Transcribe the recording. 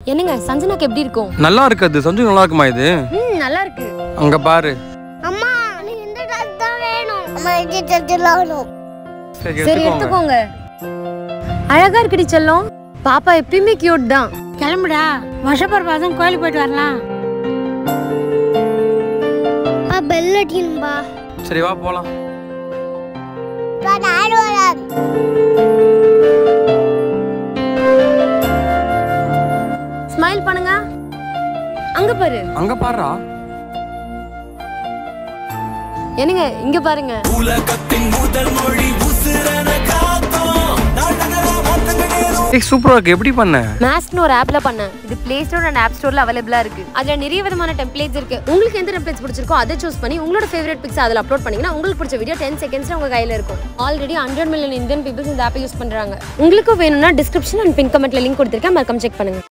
என்னங்க சஞ்சனாக்கு எப்படி இருக்கும் நல்லா இருக்காது சஞ்சு நல்லா இருக்குமா இது ம் நல்லா இருக்கு அங்க பாரு அம்மா எனக்கு இந்த ட்ரெஸ் தான் வேணும் அம்மா இந்த ட்ரெஸ் வேணும் சரி சரி எடுத்துக்கோங்க எடுத்துக்கோங்க அழகா இருக்குடி செல்லம் பாப்பா எப்பயுமே கியூட் தான் கிளம்புடா வருஷப்பரப்பாதும் கோயிலுக்கு போயிட்டு வரலாம் பா பெல் அடிக்கணும்பா சரி வா போலாம் பா நான் வரேன் ஸ்மைல் பண்ணுங்க அங்க பாரு அங்க பாருடா என்னங்க இங்க பாருங்க ஏய் சூப்பரா இருக்கு எப்படி பண்ண மேஸ்க்னு ஒரு ஆப்ல பண்ணேன் இது பிளே ஸ்டோர் அண்ட் ஆப் ஸ்டோர்ல அவைலபிளா இருக்கு அதுல நிறைய விதமான டெம்ப்ளேட்ஸ் இருக்கு உங்களுக்கு எந்த டெம்ப்ளேட்ஸ் பிடிச்சிருக்கோ அதை சூஸ் பண்ணி உங்களோட ஃபேவரட் பிக்ஸ் அதில் அப்லோட் பண்ணீங்கன்னா உங்களுக்கு பிடிச்ச வீடியோ டென் செகண்ட்ஸ்ல உங்க கையில இருக்கும் already hundred million Indian peoples இந்த ஆப்பை யூஸ் பண்றாங்க உங்களுக்கு வேணும்னா டிஸ்கிரிப்ஷன் அண்ட் பின் கமெண்ட்ல லிங்க் கொடுத்துருக்கேன் மறக்காம செக் பண்ணுங்க